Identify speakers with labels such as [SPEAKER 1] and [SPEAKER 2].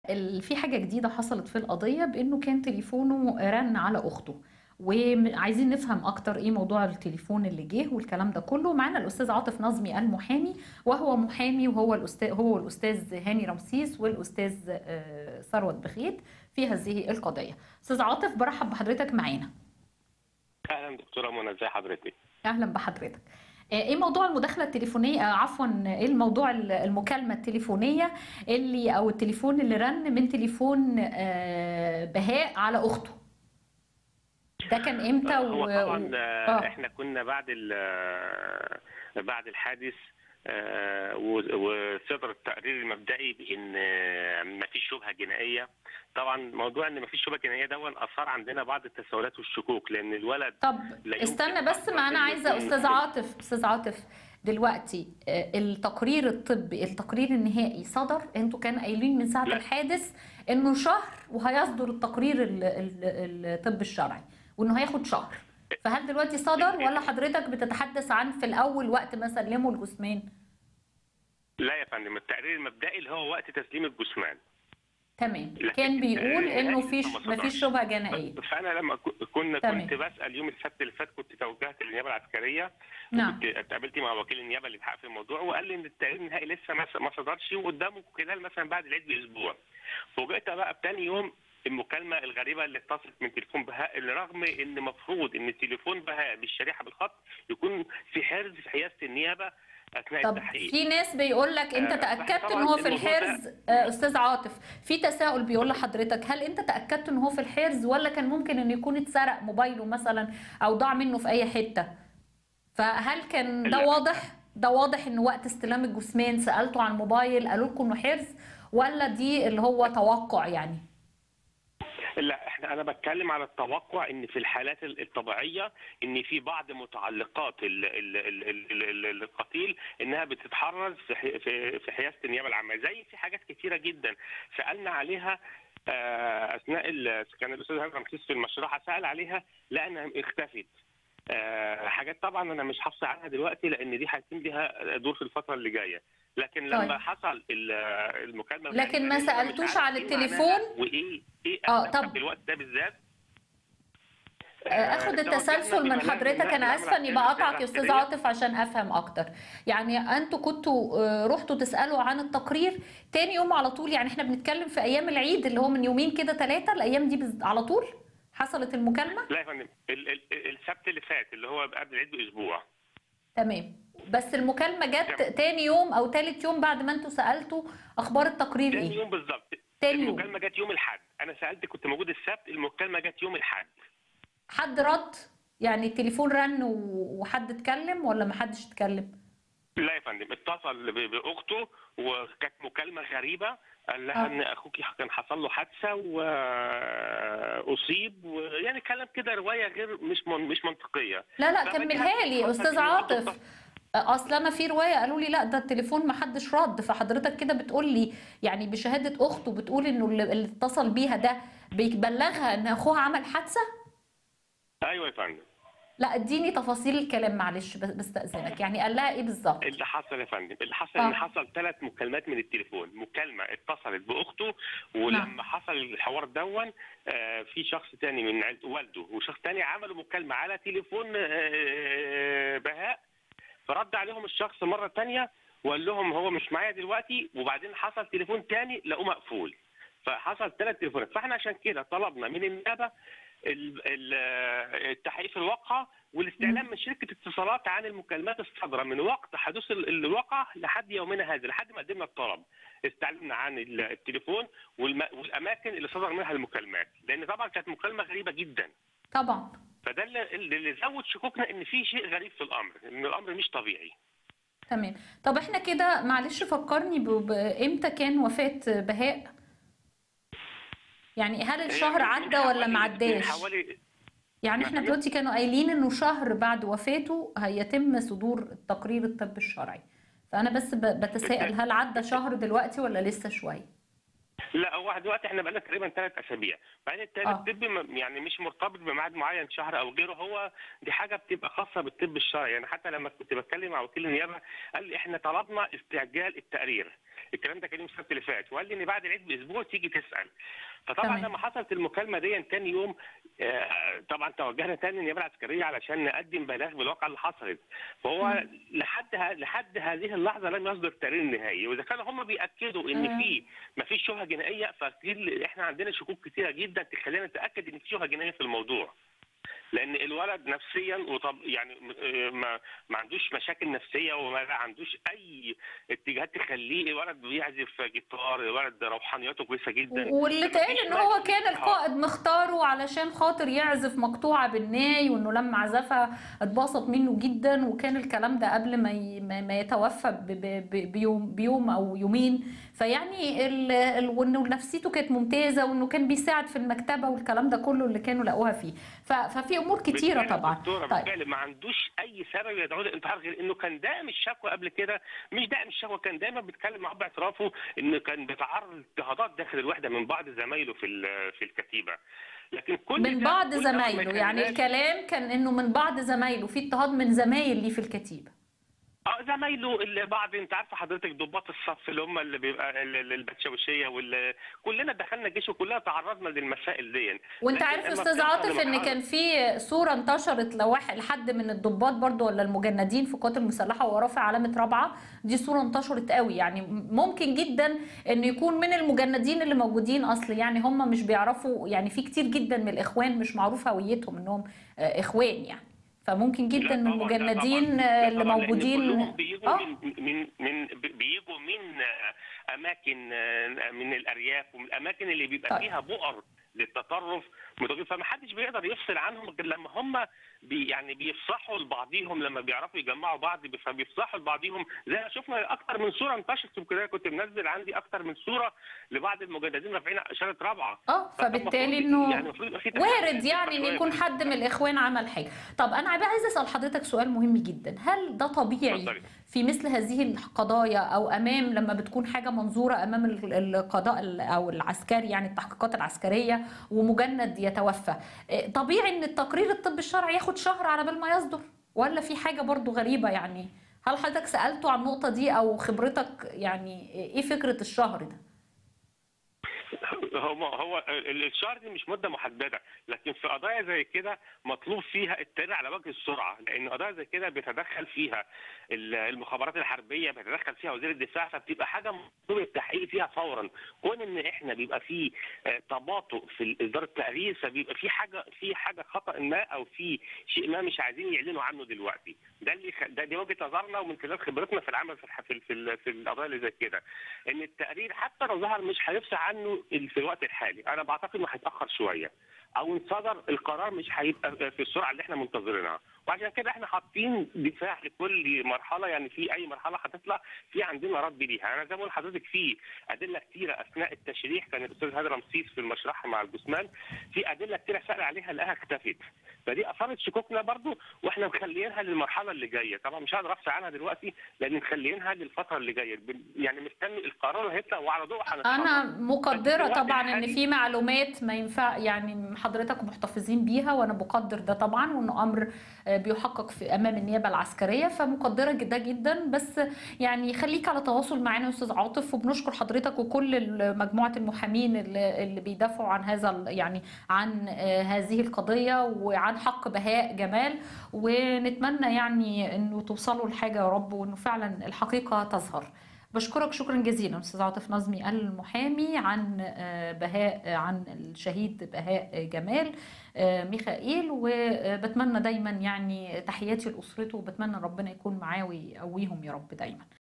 [SPEAKER 1] ال في حاجة جديدة حصلت في القضية بإنه كان تليفونه رن على أخته، وعايزين نفهم أكتر إيه موضوع التليفون اللي جه والكلام ده كله، معانا الأستاذ عاطف نظمي المحامي وهو محامي وهو الأستا هو والأستاذ هاني رمسيس والأستاذ آآ ثروت بخيت في هذه القضية. أستاذ عاطف بارحب بحضرتك معانا.
[SPEAKER 2] أهلا دكتورة منى ازي حضرتك؟
[SPEAKER 1] أهلا بحضرتك. ايه موضوع المداخله التليفونيه عفوا ايه الموضوع المكالمه التليفونيه اللي او التليفون اللي رن من تليفون بهاء على اخته ده كان امتى
[SPEAKER 2] هو
[SPEAKER 1] و...
[SPEAKER 2] طبعا
[SPEAKER 1] آه.
[SPEAKER 2] احنا كنا بعد ال- بعد الحادث آه، و- وصدر التقرير المبدئي بان ما فيش شبهه جنائيه طبعا موضوع ان ما فيش شبهه جنائيه ده اثار عندنا بعض التساؤلات والشكوك لان الولد
[SPEAKER 1] طب
[SPEAKER 2] لا
[SPEAKER 1] استنى
[SPEAKER 2] يمكن
[SPEAKER 1] بس
[SPEAKER 2] أصلاً
[SPEAKER 1] ما انا
[SPEAKER 2] إنه
[SPEAKER 1] عايزه
[SPEAKER 2] يكون
[SPEAKER 1] استاذ
[SPEAKER 2] مسؤول.
[SPEAKER 1] عاطف استاذ عاطف دلوقتي آه، التقرير الطبي التقرير النهائي صدر انتوا كان قايلين من ساعه
[SPEAKER 2] لا.
[SPEAKER 1] الحادث انه شهر وهيصدر التقرير ال- ال- الطب الشرعي وانه هياخد شهر فهل دلوقتي صدر ولا حضرتك بتتحدث عن في الاول وقت ما سلموا الجثمان
[SPEAKER 2] لا يا فندم التقرير المبدئي اللي هو وقت تسليم الجثمان
[SPEAKER 1] تمام
[SPEAKER 2] لكن
[SPEAKER 1] كان بيقول
[SPEAKER 2] التقرير
[SPEAKER 1] انه
[SPEAKER 2] النهائي
[SPEAKER 1] فيش
[SPEAKER 2] لسه ما
[SPEAKER 1] مفيش
[SPEAKER 2] صدرش.
[SPEAKER 1] شبهه جنائيه
[SPEAKER 2] فانا لما ك- كنا
[SPEAKER 1] تمام.
[SPEAKER 2] كنت بسال يوم السبت اللي فات كنت توجهت للنيابه العسكريه
[SPEAKER 1] نعم
[SPEAKER 2] كنت اتقابلت مع وكيل النيابه اللي بيحقق في الموضوع وقال لي ان التقرير النهائي لسه ما ما صدرش وقدامه خلال مثلا بعد العيد باسبوع فوجئت بقى بتاني يوم المكالمه الغريبه اللي اتصلت من تليفون بهاء اللي رغم ان المفروض ان تليفون بهاء بالشريحه بالخط يكون في حرز في حيازه النيابه اثناء
[SPEAKER 1] طب
[SPEAKER 2] التحقيق
[SPEAKER 1] في ناس بيقول لك انت
[SPEAKER 2] آه،
[SPEAKER 1] تاكدت ان
[SPEAKER 2] طبعاً
[SPEAKER 1] هو في
[SPEAKER 2] الموضوع ده-
[SPEAKER 1] الحرز آه، استاذ عاطف في تساؤل بيقول لحضرتك هل انت تاكدت ان هو في الحرز ولا كان ممكن ان يكون اتسرق موبايله مثلا او ضاع منه في اي حته فهل كان ده
[SPEAKER 2] لا.
[SPEAKER 1] واضح ده واضح ان وقت استلام الجثمان سالته عن الموبايل قالوا لكم انه حرز ولا دي اللي هو توقع يعني
[SPEAKER 2] لا احنا انا بتكلم على التوقع ان في الحالات الطبيعيه ان في بعض متعلقات ال ال ال ال ال ال القتيل انها بتتحرز في حي- في في حيازه النيابه العامه زي في حاجات كثيره جدا سالنا عليها آه، اثناء ال- كان الاستاذ هاني رمسيس في المشرحه سال عليها لانها اختفت آه، حاجات طبعا انا مش هفصل عنها دلوقتي لان دي هيتم لها دور في الفتره اللي جايه لكن لما
[SPEAKER 1] طيب.
[SPEAKER 2] حصل ال- المكالمه
[SPEAKER 1] لكن ما
[SPEAKER 2] الغريبة دي، أنا مش
[SPEAKER 1] سألتوش
[SPEAKER 2] عارف
[SPEAKER 1] عن
[SPEAKER 2] إيه
[SPEAKER 1] التليفون؟
[SPEAKER 2] معناها وايه ايه
[SPEAKER 1] آه،
[SPEAKER 2] أهدافها
[SPEAKER 1] طب.
[SPEAKER 2] في الوقت ده بالذات
[SPEAKER 1] اخد
[SPEAKER 2] توجهنا
[SPEAKER 1] التسلسل من
[SPEAKER 2] ببلاغ
[SPEAKER 1] حضرتك
[SPEAKER 2] للنائب
[SPEAKER 1] انا
[SPEAKER 2] العام
[SPEAKER 1] اسفه اني
[SPEAKER 2] العسكري
[SPEAKER 1] بقاطعك يا استاذ
[SPEAKER 2] العسكرية.
[SPEAKER 1] عاطف عشان افهم اكتر يعني انتوا كنتوا آه، رحتوا تسالوا عن التقرير تاني يوم على طول يعني احنا بنتكلم في ايام العيد اللي هو من يومين كده ثلاثه الايام دي بز- على طول حصلت المكالمه
[SPEAKER 2] لا يا فندم ال- ال- السبت اللي فات اللي هو قبل العيد باسبوع
[SPEAKER 1] تمام بس المكالمه جت
[SPEAKER 2] تمام.
[SPEAKER 1] تاني يوم او تالت يوم بعد ما انتوا سالتوا اخبار التقرير
[SPEAKER 2] تاني
[SPEAKER 1] ايه
[SPEAKER 2] يوم بالظبط
[SPEAKER 1] تاني يوم.
[SPEAKER 2] المكالمه جت يوم الاحد انا سالت كنت موجود السبت المكالمه جت يوم الاحد
[SPEAKER 1] حد رد يعني التليفون رن و- وحد اتكلم ولا ما حدش اتكلم
[SPEAKER 2] لا يا فندم اتصل ب- باخته وكانت مكالمه غريبه قال لها
[SPEAKER 1] آه.
[SPEAKER 2] ان اخوك كان حصل له حادثه واصيب ويعني كلام كده روايه غير مش من مش منطقيه
[SPEAKER 1] لا لا
[SPEAKER 2] طب
[SPEAKER 1] كملها
[SPEAKER 2] أنت
[SPEAKER 1] لي
[SPEAKER 2] حصل
[SPEAKER 1] استاذ
[SPEAKER 2] إيه؟
[SPEAKER 1] عاطف اصل انا في روايه قالوا لي لا ده التليفون ما حدش رد فحضرتك كده بتقول لي يعني بشهاده اخته بتقول انه اللي اللي اتصل بيها ده بيبلغها ان اخوها عمل حادثه
[SPEAKER 2] ايوه يا فندم
[SPEAKER 1] لا اديني تفاصيل الكلام معلش بس- بستاذنك يعني قال لها ايه بالظبط
[SPEAKER 2] اللي حصل يا فندم اللي حصل
[SPEAKER 1] آه.
[SPEAKER 2] ان حصل ثلاث مكالمات من التليفون مكالمه اتصلت باخته ولما
[SPEAKER 1] نعم.
[SPEAKER 2] حصل الحوار دون آه، في شخص تاني من عيلة والده وشخص تاني عملوا مكالمه على تليفون آه، بهاء فرد عليهم الشخص مره تانية وقال لهم هو مش معايا دلوقتي وبعدين حصل تليفون تاني لقوه مقفول فحصل ثلاث تليفونات فاحنا عشان كده طلبنا من النيابه ال- ال- التحقيق في الواقعه والاستعلام من شركه اتصالات عن المكالمات الصادره من وقت حدوث ال- الواقعه لحد يومنا هذا لحد ما قدمنا الطلب استعلمنا عن ال- التليفون والم- والاماكن اللي صدر منها المكالمات لان طبعا كانت مكالمه غريبه جدا
[SPEAKER 1] طبعا
[SPEAKER 2] فده اللي, اللي زود شكوكنا ان في شيء غريب في الامر ان الامر مش طبيعي
[SPEAKER 1] تمام طب احنا كده معلش فكرني ب- بامتى كان وفاه بهاء يعني هل الشهر
[SPEAKER 2] من
[SPEAKER 1] عدى ولا
[SPEAKER 2] حوالي-
[SPEAKER 1] ما
[SPEAKER 2] من
[SPEAKER 1] عداش
[SPEAKER 2] حوالي
[SPEAKER 1] يعني احنا
[SPEAKER 2] نعم.
[SPEAKER 1] دلوقتي كانوا قايلين انه شهر بعد وفاته هيتم صدور التقرير الطب الشرعي فانا بس ب- بتساءل هل عدى شهر دلوقتي ولا لسه شويه
[SPEAKER 2] لا هو دلوقتي احنا بقالنا تقريبا ثلاث اسابيع بعدين التاني
[SPEAKER 1] آه.
[SPEAKER 2] الطب م- يعني مش مرتبط بميعاد معين شهر او غيره هو دي حاجه بتبقى خاصه بالطب الشرعي يعني حتى لما كنت بتكلم مع وكيل النيابه قال لي احنا طلبنا استعجال التقرير الكلام ده كان يوم السبت اللي فات وقال لي ان بعد العيد باسبوع تيجي تسال فطبعا
[SPEAKER 1] تمام.
[SPEAKER 2] لما حصلت المكالمه دي تاني يوم آه، طبعا توجهنا تاني النيابه العسكريه علشان نقدم بلاغ بالواقعه اللي حصلت فهو
[SPEAKER 1] مم.
[SPEAKER 2] لحد ه- لحد هذه اللحظه لم يصدر التقرير النهائي واذا كانوا هم بياكدوا ان
[SPEAKER 1] مم.
[SPEAKER 2] في ما فيش شبهه جنائيه فكتير احنا عندنا شكوك كتيره جدا تخلينا نتاكد ان في شبهه جنائيه في الموضوع لان الولد نفسيا وطب يعني م- ما ما عندوش مشاكل نفسيه وما عندوش اي اتجاهات تخليه الولد بيعزف جيتار الولد روحانياته كويسه جدا
[SPEAKER 1] واللي
[SPEAKER 2] فمفيش
[SPEAKER 1] اتقال ان
[SPEAKER 2] بقى-
[SPEAKER 1] هو كان
[SPEAKER 2] آه.
[SPEAKER 1] القائد مختاره علشان خاطر يعزف مقطوعة بالناي وانه لما عزفها اتبسط منه جدا وكان الكلام ده قبل ما ي- ما ما يتوفى ب- ب- ب- بيوم بيوم او يومين فيعني ال- ال- وانه نفسيته كانت ممتازة وانه كان بيساعد في المكتبة والكلام ده كله اللي كانوا لقوها فيه ف- ففي امور كتيرة
[SPEAKER 2] بالفعل
[SPEAKER 1] طبعا
[SPEAKER 2] دكتورة
[SPEAKER 1] طيب
[SPEAKER 2] بالفعل ما عندوش اي سبب يدعو للانتحار غير انه كان دائم الشكوى قبل كده مش دائم الشكوى كان دايما بيتكلم مع باعترافه انه كان بيتعرض لاضطهادات داخل الوحده من بعض زمايله في ال- في الكتيبه لكن كل
[SPEAKER 1] من
[SPEAKER 2] ده-
[SPEAKER 1] بعض
[SPEAKER 2] كل ده ما
[SPEAKER 1] زمايله يعني
[SPEAKER 2] يخليناش-
[SPEAKER 1] الكلام كان انه من بعض زمايله في اضطهاد من زمايل ليه في الكتيبة
[SPEAKER 2] اه زمايله اللي بعض انت عارفه حضرتك ضباط الصف اللي هم اللي بيبقى ال- ال- البتشاويشيه وال كلنا دخلنا الجيش وكلنا تعرضنا للمسائل دي
[SPEAKER 1] وانت
[SPEAKER 2] لكن
[SPEAKER 1] عارف
[SPEAKER 2] لما
[SPEAKER 1] استاذ
[SPEAKER 2] بتوصل
[SPEAKER 1] عاطف ان
[SPEAKER 2] لمرحلة-
[SPEAKER 1] كان في صوره انتشرت لواحد لحد من الضباط برضو ولا المجندين في القوات المسلحه وهو رافع علامه رابعه دي صوره انتشرت قوي يعني ممكن جدا ان يكون من المجندين اللي موجودين اصل يعني هم مش بيعرفوا يعني في كتير جدا من الاخوان مش معروف هويتهم انهم آه، اخوان يعني فممكن جدا
[SPEAKER 2] لا
[SPEAKER 1] من
[SPEAKER 2] طبعاً، لا
[SPEAKER 1] المجندين
[SPEAKER 2] طبعاً.
[SPEAKER 1] آه،
[SPEAKER 2] لا
[SPEAKER 1] اللي
[SPEAKER 2] طبعاً، لأن
[SPEAKER 1] موجودين
[SPEAKER 2] كلهم بيجوا
[SPEAKER 1] اه
[SPEAKER 2] من من من بيجوا من آه، اماكن آه، من الارياف ومن الاماكن اللي بيبقى
[SPEAKER 1] طيب.
[SPEAKER 2] فيها بؤر للتطرف متوجه فما حدش بيقدر يفصل عنهم غير لما هم بي يعني بيفصحوا لبعضيهم لما بيعرفوا يجمعوا بعض بي- فبيفصحوا لبعضهم زي ما شفنا اكتر من صوره انتشرت كده كنت منزل عندي اكتر من صوره لبعض المجندين رافعين اشاره رابعه
[SPEAKER 1] اه فبالتالي انه
[SPEAKER 2] يعني المفروض يبقى في
[SPEAKER 1] وارد
[SPEAKER 2] تحدي
[SPEAKER 1] يعني ان
[SPEAKER 2] شوية
[SPEAKER 1] يكون
[SPEAKER 2] في
[SPEAKER 1] حد من الاخوان عمل حاجه طب انا بقى عايزه اسال حضرتك سؤال مهم جدا هل ده طبيعي
[SPEAKER 2] اتفضلي.
[SPEAKER 1] في مثل هذه القضايا او امام لما بتكون حاجه منظوره امام ال- القضاء ال- او العسكري يعني التحقيقات العسكريه ومجند يتوفى إيه، طبيعي ان التقرير الطبي الشرعي ياخد شهر على بال ما يصدر ولا في حاجه برضو غريبه يعني هل حضرتك سالته عن النقطه دي او خبرتك يعني ايه فكره الشهر ده
[SPEAKER 2] هو هو ال- الشهر دي مش مده محدده لكن في قضايا زي كده مطلوب فيها التقرير على وجه السرعه لان قضايا زي كده بيتدخل فيها ال- المخابرات الحربيه بيتدخل فيها وزير الدفاع فبتبقى حاجه مطلوب التحقيق فيها فورا كون ان احنا بيبقى في آه، تباطؤ في اصدار التقرير فبيبقى في حاجه في حاجه خطا ما او في شيء ما مش عايزين يعلنوا عنه دلوقتي ده اللي خ... ده دي وجهه نظرنا ومن خلال خبرتنا في العمل في الح... في, ال- في, ال- في القضايا اللي زي كده ان التقرير حتى لو ظهر مش هيفصح عنه ال- في الوقت الحالي انا بعتقد انه هيتاخر شويه او ان صدر القرار مش هيبقى في السرعه اللي احنا منتظرينها وعشان كده احنا حاطين دفاع لكل مرحله يعني في اي مرحله هتطلع في عندنا رد ليها انا زي ما بقول لحضرتك في ادله كتيره اثناء التشريح كان الاستاذ هادي رمسيس في المشرحه مع الجثمان في ادله كتيره سال عليها لقاها اختفت فدي اثارت شكوكنا برضو واحنا مخليينها للمرحله اللي جايه طبعا مش هقدر افصل عنها دلوقتي لان مخليينها للفتره اللي جايه بن- يعني مستني القرار اللي هيطلع وعلى ضوء هنتحرك
[SPEAKER 1] انا
[SPEAKER 2] بس
[SPEAKER 1] مقدره
[SPEAKER 2] في الوقت
[SPEAKER 1] طبعا ان
[SPEAKER 2] الحالي-
[SPEAKER 1] في معلومات ما ينفع يعني حضرتك محتفظين بيها وانا بقدر ده طبعا وانه امر آه، بيحقق في امام النيابه العسكريه فمقدره ده جدا بس يعني خليك على تواصل معانا يا استاذ عاطف وبنشكر حضرتك وكل ال- مجموعه المحامين اللي اللي بيدافعوا عن هذا ال- يعني عن آه، هذه القضيه وعن حق بهاء جمال ونتمنى يعني انه توصلوا لحاجه يا رب وانه فعلا الحقيقه تظهر بشكرك شكرا جزيلا استاذ عاطف نظمي المحامي عن آه، بهاء آه، عن الشهيد بهاء آه، جمال آه، ميخائيل وبتمنى دايما يعني تحياتي لاسرته وبتمنى ربنا يكون معاه ويقويهم يا رب دايما